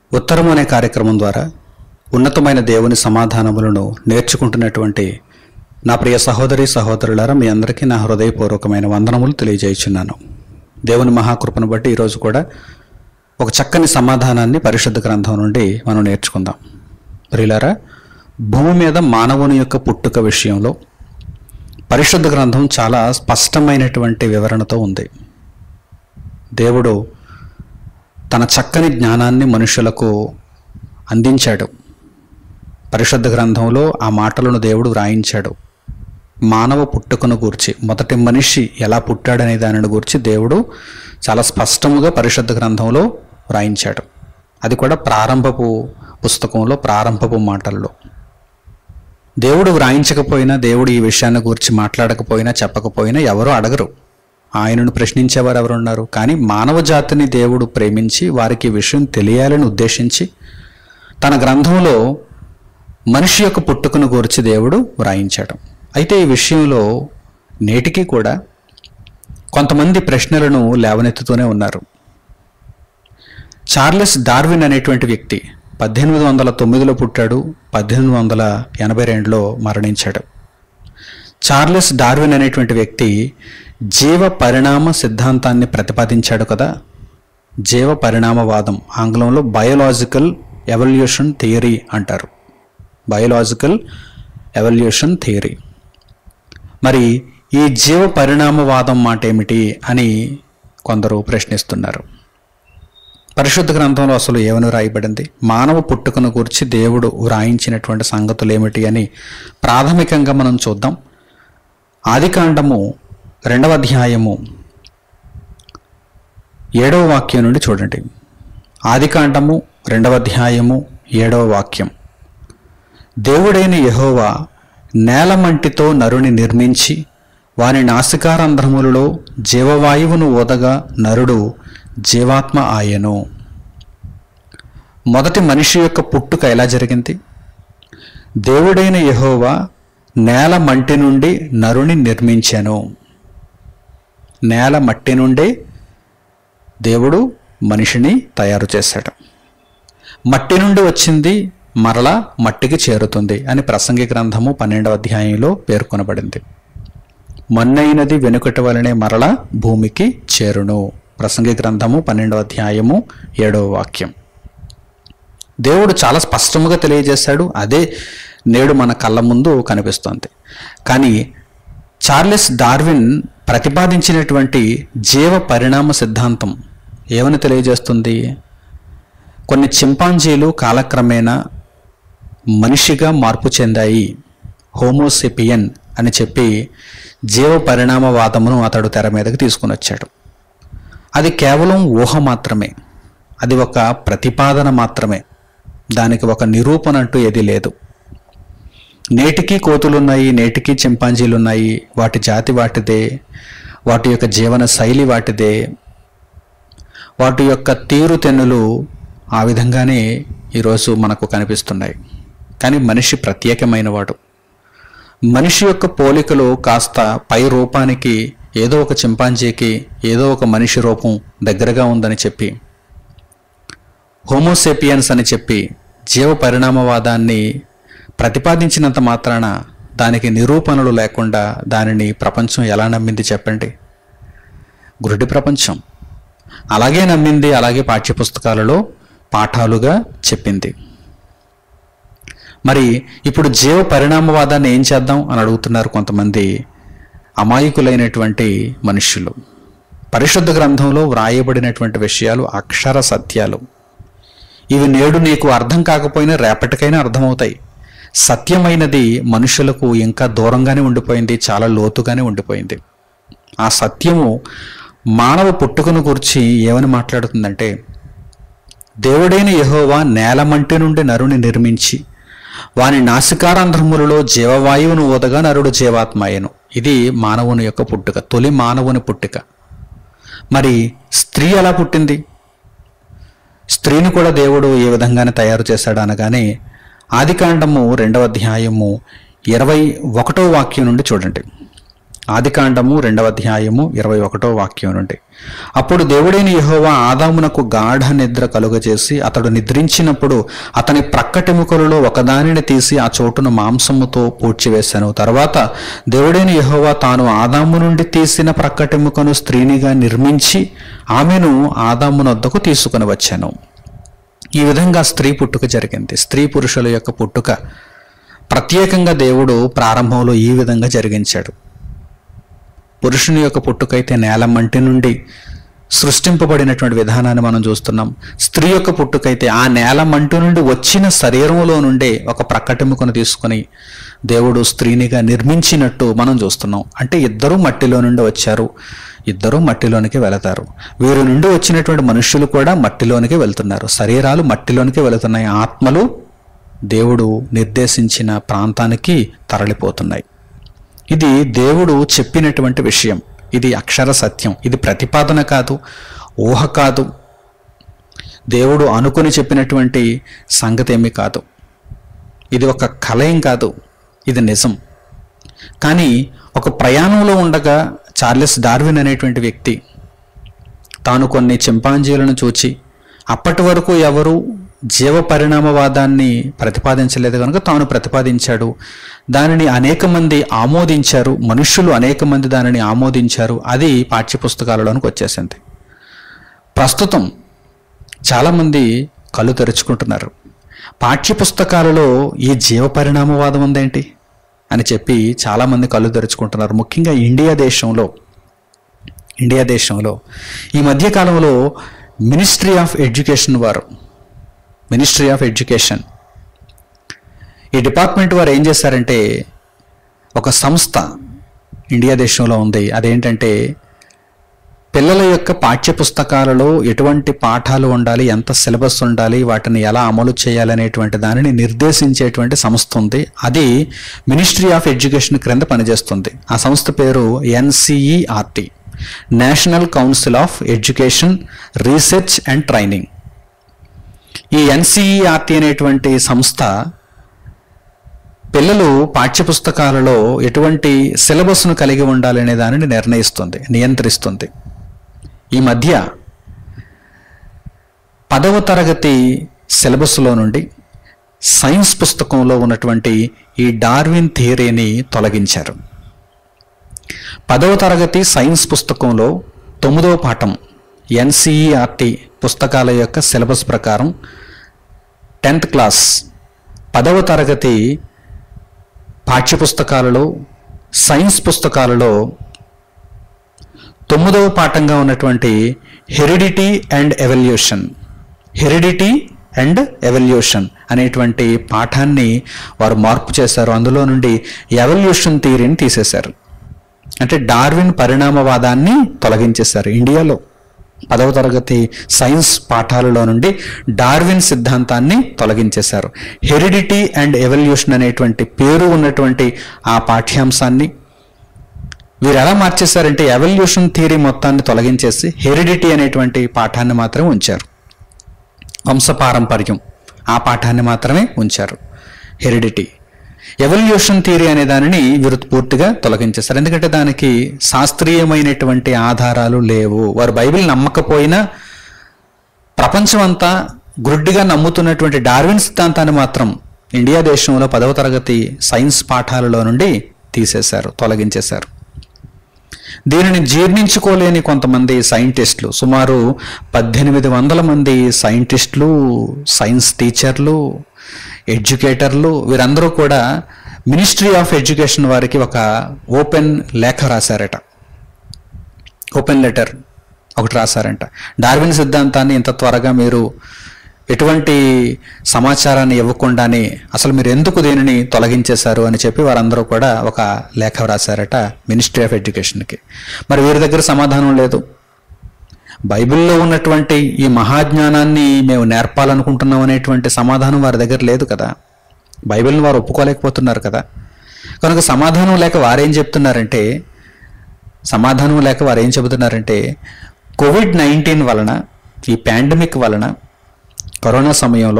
ఉత్తరం అనే కార్యక్రమం ద్వారా ఉన్నతమైన దేవుని సమాధానములను నేర్చుకుంటున్నటువంటి నా ప్రియ సహోదరి సహోదరులారా మీ అందరికీ నా హృదయపూర్వకమైన వందనములు తెలియజేయుచున్నాను దేవుని మహాకృపను బట్టి ఈరోజు కూడా ఒక చక్కని సమాధానాన్ని పరిశుద్ధ గ్రంథం నుండి మనం నేర్చుకుందాం ప్రియులారా భూమి మీద మానవుని యొక్క పుట్టుక విషయంలో పరిశుద్ధ గ్రంథం చాలా స్పష్టమైనటువంటి వివరణతో ఉంది దేవుడు తన చక్కని జ్ఞానాన్ని మనుషులకు అందించాడు పరిశుద్ధ గ్రంథంలో ఆ మాటలను దేవుడు వ్రాయించాడు మానవ పుట్టుకను గూర్చి మొదటి మనిషి ఎలా పుట్టాడనే దానిని గురించి దేవుడు చాలా స్పష్టముగా పరిశుద్ధ గ్రంథంలో వ్రాయించాడు అది కూడా ప్రారంభపు పుస్తకంలో ప్రారంభపు మాటల్లో దేవుడు వ్రాయించకపోయినా దేవుడు ఈ విషయాన్ని గురించి మాట్లాడకపోయినా చెప్పకపోయినా ఎవరు అడగరు ఆయనను ప్రశ్నించేవారు ఎవరున్నారు కానీ మానవ జాతిని దేవుడు ప్రేమించి వారికి ఈ విషయం తెలియాలని ఉద్దేశించి తన గ్రంథంలో మనిషి యొక్క పుట్టుకను గురించి దేవుడు వ్రాయించాడు అయితే ఈ విషయంలో నేటికి కూడా కొంతమంది ప్రశ్నలను లేవనెత్తుతూనే ఉన్నారు చార్లెస్ డార్విన్ అనేటువంటి వ్యక్తి పద్దెనిమిది వందల తొమ్మిదిలో పుట్టాడు పద్దెనిమిది వందల ఎనభై రెండులో మరణించాడు చార్లెస్ డార్విన్ అనేటువంటి వ్యక్తి జీవ పరిణామ సిద్ధాంతాన్ని ప్రతిపాదించాడు కదా జీవ పరిణామవాదం ఆంగ్లంలో బయోలాజికల్ ఎవల్యూషన్ థియరీ అంటారు బయోలాజికల్ ఎవల్యూషన్ థియరీ మరి ఈ జీవ పరిణామవాదం మాట ఏమిటి అని కొందరు ప్రశ్నిస్తున్నారు పరిశుద్ధ గ్రంథంలో అసలు ఏమని రాయబడింది మానవ పుట్టుకను గురించి దేవుడు వ్రాయించినటువంటి సంగతులు ఏమిటి అని ప్రాథమికంగా మనం చూద్దాం ఆదికాండము రెండవ అధ్యాయము ఏడవ వాక్యం నుండి చూడండి ఆదికాండము రెండవ అధ్యాయము ఏడవ వాక్యం దేవుడైన యెహోవా నేలమంటితో నరుని నిర్మించి వాని నాసికారంధ్రములలో జీవవాయువును ఓదగా నరుడు జీవాత్మ ఆయను మొదటి మనిషి యొక్క పుట్టుక ఎలా జరిగింది దేవుడైన యెహోవా నేల మంటి నుండి నరుని నిర్మించాను నేల మట్టి నుండి దేవుడు మనిషిని తయారు చేశాడు మట్టి నుండి వచ్చింది మరలా మట్టికి చేరుతుంది అని ప్రసంగి గ్రంథము పన్నెండవ అధ్యాయంలో పేర్కొనబడింది మన్నైనది వెనుకటి వలనే మరలా భూమికి చేరును ప్రసంగి గ్రంథము పన్నెండవ అధ్యాయము ఏడవ వాక్యం దేవుడు చాలా స్పష్టముగా తెలియజేశాడు అదే నేడు మన కళ్ళ ముందు కనిపిస్తోంది కానీ చార్లెస్ డార్విన్ ప్రతిపాదించినటువంటి జీవ పరిణామ సిద్ధాంతం ఏమని తెలియజేస్తుంది కొన్ని చింపాంజీలు కాలక్రమేణా మనిషిగా మార్పు చెందాయి హోమోసెపియన్ అని చెప్పి జీవ పరిణామవాదమును అతడు తెర మీదకి తీసుకుని వచ్చాడు అది కేవలం ఊహ మాత్రమే అది ఒక ప్రతిపాదన మాత్రమే దానికి ఒక నిరూపణ అంటూ ఏది లేదు నేటికి కోతులున్నాయి నేటికి చింపాంజీలు ఉన్నాయి వాటి జాతి వాటిదే వాటి యొక్క జీవన శైలి వాటిదే వాటి యొక్క తీరుతెన్నులు ఆ విధంగానే ఈరోజు మనకు కనిపిస్తున్నాయి కానీ మనిషి ప్రత్యేకమైన వాడు మనిషి యొక్క పోలికలు కాస్త పై రూపానికి ఏదో ఒక చింపాంజీకి ఏదో ఒక మనిషి రూపం దగ్గరగా ఉందని చెప్పి హోమోసేపియన్స్ అని చెప్పి జీవ పరిణామవాదాన్ని ప్రతిపాదించినంత మాత్రాన దానికి నిరూపణలు లేకుండా దానిని ప్రపంచం ఎలా నమ్మింది చెప్పండి గురుడి ప్రపంచం అలాగే నమ్మింది అలాగే పాఠ్యపుస్తకాలలో పాఠాలుగా చెప్పింది మరి ఇప్పుడు జీవ పరిణామవాదాన్ని ఏం చేద్దాం అని అడుగుతున్నారు కొంతమంది అమాయకులైనటువంటి మనుష్యులు పరిశుద్ధ గ్రంథంలో వ్రాయబడినటువంటి విషయాలు అక్షర సత్యాలు ఇవి నేడు నీకు అర్థం కాకపోయినా రేపటికైనా అర్థమవుతాయి సత్యమైనది మనుషులకు ఇంకా దూరంగానే ఉండిపోయింది చాలా లోతుగానే ఉండిపోయింది ఆ సత్యము మానవ పుట్టుకను గురించి ఏమని మాట్లాడుతుందంటే దేవుడైన యెహోవా నేలమంటి నుండి నరుని నిర్మించి వాని నాసికారంధ్రములలో జీవవాయువును ఓదగా నరుడు జీవాత్మాయను ఇది మానవుని యొక్క పుట్టుక తొలి మానవుని పుట్టుక మరి స్త్రీ ఎలా పుట్టింది స్త్రీని కూడా దేవుడు ఏ విధంగానే తయారు చేశాడు అనగానే ఆదికాండము రెండవ అధ్యాయము ఇరవై ఒకటో వాక్యం నుండి చూడండి ఆదికాండము రెండవ అధ్యాయము ఇరవై ఒకటో వాక్యం నుండి అప్పుడు దేవుడైన యెహోవా ఆదామునకు గాఢ నిద్ర కలుగజేసి అతడు నిద్రించినప్పుడు అతని ప్రక్కటెముకలలో ఒకదానిని తీసి ఆ చోటును మాంసముతో పూడ్చివేశాను తర్వాత దేవుడైన యెహోవా తాను ఆదాము నుండి తీసిన ప్రక్కటెముకను స్త్రీనిగా నిర్మించి ఆమెను ఆదామునొద్దకు తీసుకుని వచ్చాను ఈ విధంగా స్త్రీ పుట్టుక జరిగింది స్త్రీ పురుషుల యొక్క పుట్టుక ప్రత్యేకంగా దేవుడు ప్రారంభంలో ఈ విధంగా జరిగించాడు పురుషుని యొక్క పుట్టుకైతే నేల మంటి నుండి సృష్టింపబడినటువంటి విధానాన్ని మనం చూస్తున్నాం స్త్రీ యొక్క పుట్టుకైతే ఆ నేల మంటి నుండి వచ్చిన శరీరంలో నుండే ఒక ప్రక్కటెముకను తీసుకొని దేవుడు స్త్రీనిగా నిర్మించినట్టు మనం చూస్తున్నాం అంటే ఇద్దరూ మట్టిలో నుండి వచ్చారు ఇద్దరూ మట్టిలోనికి వెళతారు వీరి నుండి వచ్చినటువంటి మనుష్యులు కూడా మట్టిలోనికి వెళ్తున్నారు శరీరాలు మట్టిలోనికి వెళుతున్నాయి ఆత్మలు దేవుడు నిర్దేశించిన ప్రాంతానికి తరలిపోతున్నాయి ఇది దేవుడు చెప్పినటువంటి విషయం ఇది అక్షర సత్యం ఇది ప్రతిపాదన కాదు ఊహ కాదు దేవుడు అనుకుని చెప్పినటువంటి సంగతి ఏమీ కాదు ఇది ఒక కల ఏం కాదు ఇది నిజం కానీ ఒక ప్రయాణంలో ఉండగా చార్లెస్ డార్విన్ అనేటువంటి వ్యక్తి తాను కొన్ని చింపాంజీలను చూచి అప్పటి వరకు ఎవరు జీవ పరిణామవాదాన్ని ప్రతిపాదించలేదు కనుక తాను ప్రతిపాదించాడు దానిని అనేక మంది ఆమోదించారు మనుష్యులు అనేక మంది దానిని ఆమోదించారు అది పాఠ్యపుస్తకాలలోనికి వచ్చేసింది ప్రస్తుతం చాలామంది కళ్ళు తెరుచుకుంటున్నారు పాఠ్యపుస్తకాలలో ఈ జీవ పరిణామవాదం ఉందేంటి అని చెప్పి చాలామంది కళ్ళు తెరుచుకుంటున్నారు ముఖ్యంగా ఇండియా దేశంలో ఇండియా దేశంలో ఈ మధ్య కాలంలో మినిస్ట్రీ ఆఫ్ ఎడ్యుకేషన్ వారు మినిస్ట్రీ ఆఫ్ ఎడ్యుకేషన్ ఈ డిపార్ట్మెంట్ వారు ఏం చేశారంటే ఒక సంస్థ ఇండియా దేశంలో ఉంది అదేంటంటే పిల్లల యొక్క పాఠ్య పుస్తకాలలో ఎటువంటి పాఠాలు ఉండాలి ఎంత సిలబస్ ఉండాలి వాటిని ఎలా అమలు చేయాలనేటువంటి దానిని నిర్దేశించేటువంటి సంస్థ ఉంది అది మినిస్ట్రీ ఆఫ్ ఎడ్యుకేషన్ క్రింద పనిచేస్తుంది ఆ సంస్థ పేరు NCERT national council of education research and training ఈ ఎన్సిఈఆర్టి అనేటువంటి సంస్థ పిల్లలు పాఠ్యపుస్తకాలలో ఎటువంటి సిలబస్ను కలిగి ఉండాలనే దానిని నిర్ణయిస్తుంది నియంత్రిస్తుంది ఈ మధ్య పదవ తరగతి సిలబస్లో నుండి సైన్స్ పుస్తకంలో ఉన్నటువంటి ఈ డార్విన్ థియరీని తొలగించారు పదవ తరగతి సైన్స్ పుస్తకంలో తొమ్మిదవ పాఠం ఎన్సిఈఆర్టి పుస్తకాల యొక్క సిలబస్ ప్రకారం టెన్త్ క్లాస్ పదవ తరగతి పాఠ్యపుస్తకాలలో సైన్స్ పుస్తకాలలో తొమ్మిదవ పాఠంగా ఉన్నటువంటి heredity and evolution heredity and evolution అనేటువంటి పాఠాన్ని వారు మార్పు చేశారు అందులో నుండి ఎవల్యూషన్ థియరీని తీసేశారు అంటే డార్విన్ పరిణామవాదాన్ని తొలగించేశారు ఇండియాలో పదవ తరగతి సైన్స్ పాఠాలలో నుండి డార్విన్ సిద్ధాంతాన్ని తొలగించేశారు హెరిడిటీ అండ్ ఎవల్యూషన్ అనేటువంటి పేరు ఉన్నటువంటి ఆ పాఠ్యాంశాన్ని వీరు ఎలా మార్చేశారంటే ఎవల్యూషన్ థియరీ మొత్తాన్ని తొలగించేసి హెరిడిటీ అనేటువంటి పాఠాన్ని మాత్రమే ఉంచారు వంశపారంపర్యం ఆ పాఠాన్ని మాత్రమే ఉంచారు హెరిడిటీ ఎవల్యూషన్ థియరీ అనే దానిని వీరు పూర్తిగా తొలగించేస్తారు ఎందుకంటే దానికి శాస్త్రీయమైనటువంటి ఆధారాలు లేవు వారు బైబిల్ నమ్మకపోయినా ప్రపంచం అంతా గుడ్డిగా నమ్ముతున్నటువంటి డార్విన్ సిద్ధాంతాన్ని మాత్రం ఇండియా దేశంలో పదవ తరగతి సైన్స్ పాఠాలలో నుండి తీసేశారు తొలగించేశారు దీనిని జీర్ణించుకోలేని కొంతమంది సైంటిస్టులు సుమారు పద్దెనిమిది వందల మంది సైంటిస్టులు సైన్స్ టీచర్లు ఎడ్యుకేటర్లు వీరందరూ కూడా మినిస్ట్రీ ఆఫ్ ఎడ్యుకేషన్ వారికి ఒక ఓపెన్ లేఖ రాశారట ఓపెన్ లెటర్ ఒకటి రాశారంట డార్విన్ సిద్ధాంతాన్ని ఇంత త్వరగా మీరు ఎటువంటి సమాచారాన్ని ఇవ్వకుండానే అసలు మీరు ఎందుకు దీనిని తొలగించేశారు అని చెప్పి వారందరూ కూడా ఒక లేఖ రాశారట మినిస్ట్రీ ఆఫ్ ఎడ్యుకేషన్కి మరి వీరి దగ్గర సమాధానం లేదు బైబిల్లో ఉన్నటువంటి ఈ మహాజ్ఞానాన్ని మేము నేర్పాలనుకుంటున్నాం అనేటువంటి సమాధానం వారి దగ్గర లేదు కదా బైబిల్ని వారు ఒప్పుకోలేకపోతున్నారు కదా కనుక సమాధానం లేక వారేం చెప్తున్నారంటే సమాధానం లేక వారు ఏం చెబుతున్నారంటే కోవిడ్ నైన్టీన్ వలన ఈ పాండమిక్ వలన కరోనా సమయంలో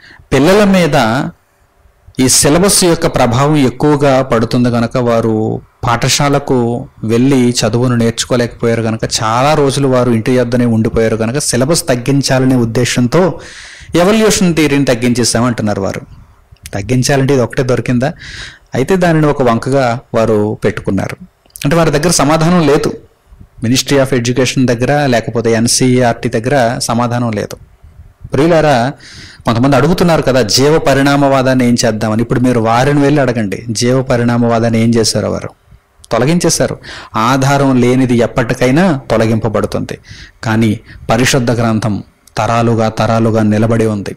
పిల్లల మీద ఈ సిలబస్ యొక్క ప్రభావం ఎక్కువగా పడుతుంది కనుక వారు పాఠశాలకు వెళ్ళి చదువును నేర్చుకోలేకపోయారు కనుక చాలా రోజులు వారు ఇంటి యొద్దనే ఉండిపోయారు కనుక సిలబస్ తగ్గించాలనే ఉద్దేశంతో ఎవల్యూషన్ థియరీని తగ్గించేసామంటున్నారు వారు తగ్గించాలంటే ఇది ఒకటే దొరికిందా అయితే దానిని ఒక వంకగా వారు పెట్టుకున్నారు అంటే వారి దగ్గర సమాధానం లేదు మినిస్ట్రీ ఆఫ్ ఎడ్యుకేషన్ దగ్గర లేకపోతే ఎన్సీఆర్టీ దగ్గర సమాధానం లేదు ప్రియులారా కొంతమంది అడుగుతున్నారు కదా జీవ పరిణామవాదాన్ని ఏం చేద్దామని ఇప్పుడు మీరు వారిని వెళ్ళి అడగండి జీవ పరిణామవాదాన్ని ఏం చేశారో వారు తొలగించేశారు ఆధారం లేనిది ఎప్పటికైనా తొలగింపబడుతుంది కానీ పరిశుద్ధ గ్రంథం తరాలుగా తరాలుగా నిలబడి ఉంది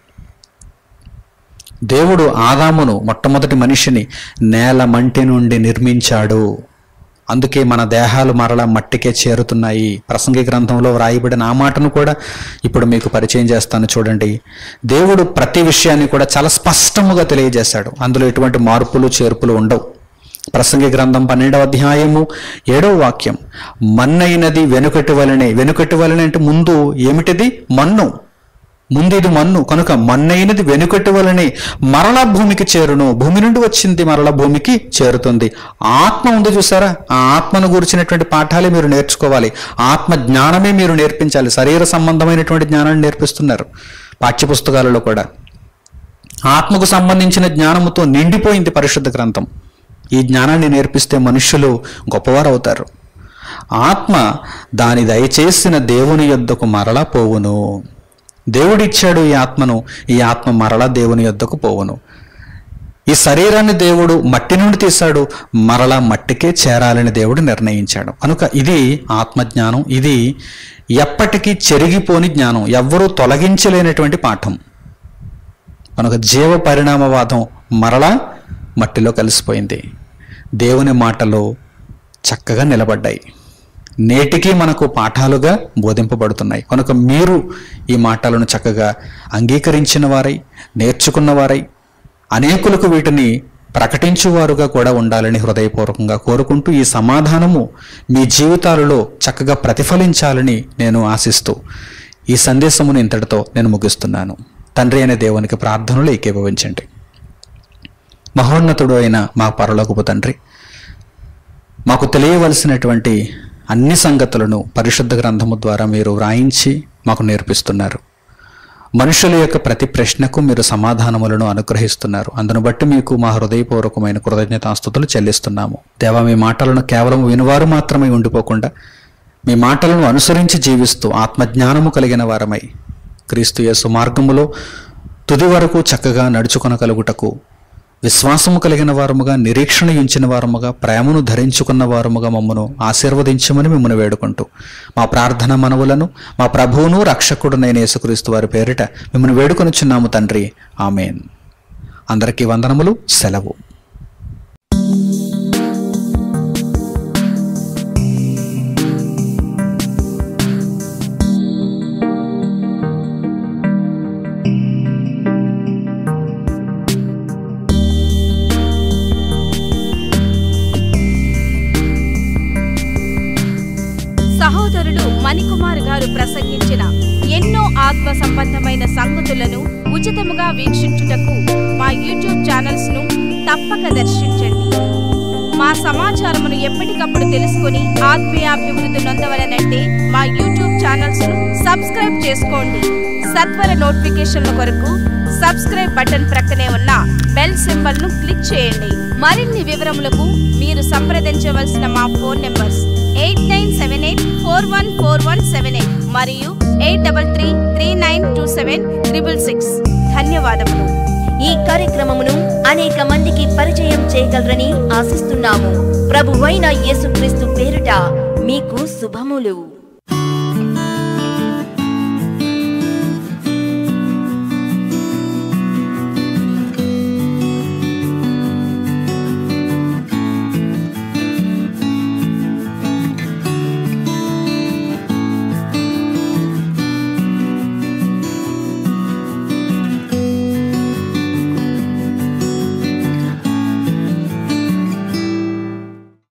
దేవుడు ఆదామును మొట్టమొదటి మనిషిని నేల మంటి నుండి నిర్మించాడు అందుకే మన దేహాలు మరల మట్టికే చేరుతున్నాయి ప్రసంగి గ్రంథంలో వ్రాయబడిన ఆ మాటను కూడా ఇప్పుడు మీకు పరిచయం చేస్తాను చూడండి దేవుడు ప్రతి విషయాన్ని కూడా చాలా స్పష్టముగా తెలియజేశాడు అందులో ఎటువంటి మార్పులు చేర్పులు ఉండవు ప్రసంగి గ్రంథం పన్నెండవ అధ్యాయము ఏడవ వాక్యం మన్నైనది వెనుకటి వలనే వెనుకటి వలనే అంటే ముందు ఏమిటిది మన్ను ముందు ఇది మన్ను కనుక మన్నైనది వెనుకటి వలనే మరలా భూమికి చేరును భూమి నుండి వచ్చింది మరలా భూమికి చేరుతుంది ఆత్మ ఉంది చూసారా ఆ ఆత్మను గురించినటువంటి పాఠాలే మీరు నేర్చుకోవాలి ఆత్మ జ్ఞానమే మీరు నేర్పించాలి శరీర సంబంధమైనటువంటి జ్ఞానాన్ని నేర్పిస్తున్నారు పాఠ్యపుస్తకాలలో కూడా ఆత్మకు సంబంధించిన జ్ఞానముతో నిండిపోయింది పరిశుద్ధ గ్రంథం ఈ జ్ఞానాన్ని నేర్పిస్తే మనుష్యులు గొప్పవారు అవుతారు ఆత్మ దాని దయచేసిన దేవుని యొద్దకు మరలా పోవును దేవుడిచ్చాడు ఈ ఆత్మను ఈ ఆత్మ మరలా దేవుని యొద్దకు పోవును ఈ శరీరాన్ని దేవుడు మట్టి నుండి తీశాడు మరలా మట్టికే చేరాలని దేవుడు నిర్ణయించాడు కనుక ఇది ఆత్మజ్ఞానం ఇది ఎప్పటికీ చెరిగిపోని జ్ఞానం ఎవ్వరూ తొలగించలేనటువంటి పాఠం కనుక జీవ పరిణామవాదం మరలా మట్టిలో కలిసిపోయింది దేవుని మాటలు చక్కగా నిలబడ్డాయి నేటికి మనకు పాఠాలుగా బోధింపబడుతున్నాయి కనుక మీరు ఈ మాటలను చక్కగా అంగీకరించిన వారై నేర్చుకున్న వారై అనేకులకు వీటిని ప్రకటించువారుగా కూడా ఉండాలని హృదయపూర్వకంగా కోరుకుంటూ ఈ సమాధానము మీ జీవితాలలో చక్కగా ప్రతిఫలించాలని నేను ఆశిస్తూ ఈ సందేశమును ఇంతటితో నేను ముగిస్తున్నాను తండ్రి అనే దేవునికి ప్రార్థనలు ఏకీభవించండి మహోన్నతుడు అయిన మా పరలోకపు తండ్రి మాకు తెలియవలసినటువంటి అన్ని సంగతులను పరిశుద్ధ గ్రంథము ద్వారా మీరు వ్రాయించి మాకు నేర్పిస్తున్నారు మనుషుల యొక్క ప్రతి ప్రశ్నకు మీరు సమాధానములను అనుగ్రహిస్తున్నారు అందును బట్టి మీకు మా హృదయపూర్వకమైన కృతజ్ఞతాస్తుతులు చెల్లిస్తున్నాము దేవా మీ మాటలను కేవలం వినువారు మాత్రమే ఉండిపోకుండా మీ మాటలను అనుసరించి జీవిస్తూ ఆత్మజ్ఞానము కలిగిన వారమై క్రీస్తు యేసు మార్గములో తుది వరకు చక్కగా నడుచుకొనగలుగుటకు విశ్వాసము కలిగిన వారముగా నిరీక్షణ ఉంచిన వారముగా ప్రేమను ధరించుకున్న వారముగా మమ్మను ఆశీర్వదించమని మిమ్మల్ని వేడుకుంటూ మా ప్రార్థన మనవులను మా ప్రభువును రక్షకుడునైన యేసుక్రీస్తు వారి పేరిట మిమ్మల్ని వేడుకొనుచున్నాము తండ్రి ఆమెన్ అందరికీ వందనములు సెలవు సహోదరులు మణికుమార్ గారు ప్రసంగించిన ఎన్నో ఆత్మ సంబంధమైన సంగతులను ఉచితముగా వీక్షించుటకు మా యూట్యూబ్ ఛానల్స్ ను తప్పక దర్శించండి మా సమాచారమును ఎప్పటికప్పుడు తెలుసుకుని ఆత్మీయాభివృద్ధి నొందవలనంటే మా యూట్యూబ్ ఛానల్స్ ను సబ్స్క్రైబ్ చేసుకోండి సత్వర నోటిఫికేషన్ల కొరకు సబ్స్క్రైబ్ బటన్ ప్రక్కనే ఉన్న బెల్ సింబల్ ను క్లిక్ చేయండి మరిన్ని వివరములకు మీరు సంప్రదించవలసిన మా phone numbers eight nine seven eight four one four one seven eight మరియు eight double three three nine two seven triple six ధన్యవాదములు ఈ కార్యక్రమమును అనేక మందికి పరిచయం చేయగలరని ఆశిస్తున్నాము ప్రభువైన యేసుక్రీస్తు పేరుట మీకు శుభములు